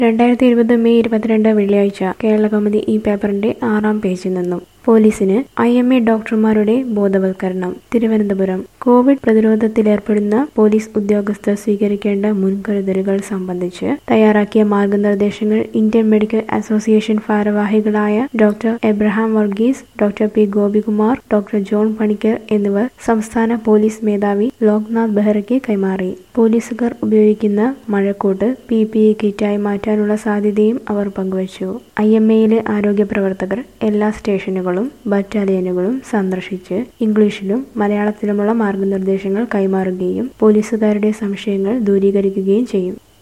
രണ്ടായിരത്തി ഇരുപത് മെയ് ഇരുപത്തിരണ്ട് വെള്ളിയാഴ്ച കേരള കൗമുദി ഈ പേപ്പറിന്റെ ആറാം പേജിൽ നിന്നും പോലീസിന് ഐ എം എ ഡോക്ടർമാരുടെ ബോധവൽക്കരണം തിരുവനന്തപുരം കോവിഡ് പ്രതിരോധത്തിലേർപ്പെടുന്ന പോലീസ് ഉദ്യോഗസ്ഥർ സ്വീകരിക്കേണ്ട മുൻകരുതലുകൾ സംബന്ധിച്ച് തയ്യാറാക്കിയ മാർഗനിർദ്ദേശങ്ങൾ ഇന്ത്യൻ മെഡിക്കൽ അസോസിയേഷൻ ഭാരവാഹികളായ doctor Abraham Varghese doctor P Gopikumar doctor John Panicker എന്നിവർ സംസ്ഥാന പോലീസ് മേധാവി ലോക്നാഥ് ബെഹ്റയ്ക്ക് കൈമാറി പോലീസുകാർ ഉപയോഗിക്കുന്ന മഴക്കോട്ട് പി പി ഇ കിറ്റായി മാറ്റാനുള്ള സാധ്യതയും അവർ പങ്കുവച്ചു ഐ എം എയിലെ ആരോഗ്യ പ്രവർത്തകർ എല്ലാ സ്റ്റേഷനുകളും ബറ്റാലിയനുകളും സന്ദർശിച്ച് ഇംഗ്ലീഷിലും മലയാളത്തിലുമുള്ള മാർഗനിർദ്ദേശങ്ങൾ കൈമാറുകയും പോലീസുകാരുടെ സംശയങ്ങൾ ദൂരീകരിക്കുകയും ചെയ്യും